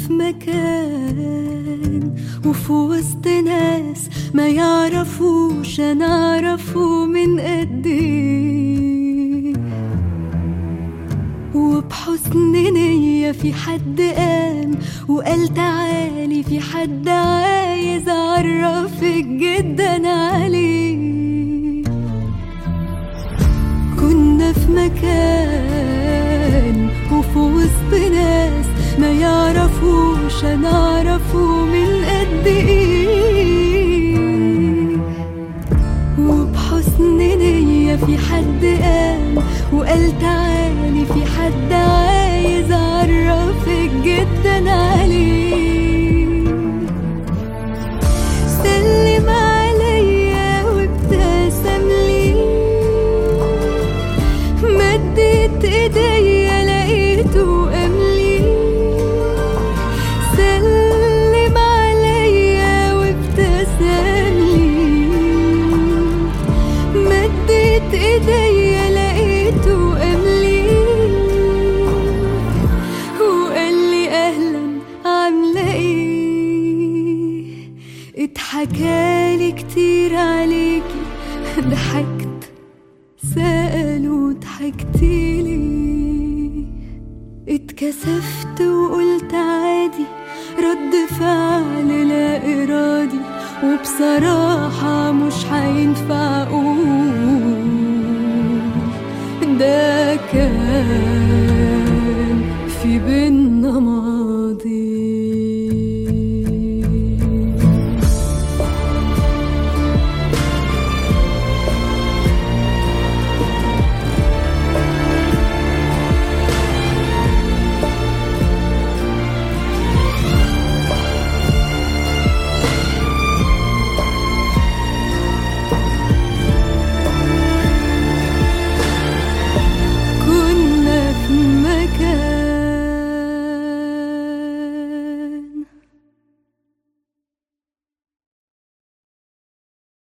في مكان وفي وسط ناس ما يعرفوش انا اعرفه من قد ايه وبحسن نية في حد قام وقال تعالي في حد عايز اعرفك جدا عليه كنا في مكان وفي وسط ناس ما يعرفوش انا اعرفه من قد ايه وبحسن نية في حد قام وقال تعالي في حد عايز اعرفك جدا عليه سلم عليا وابتسم لي مدت ايديا لقيته قاملي سلم عليا وابتسم لي مدت ايديا لقيته قاملي وقال لي اهلا عامله ايه اتحكالي كتير عليكي ضحكت سألوا ضحكتيلي اتكسفت وقلت عادي رد فعل لا إرادي وبصراحة مش هينفع أقول ده كان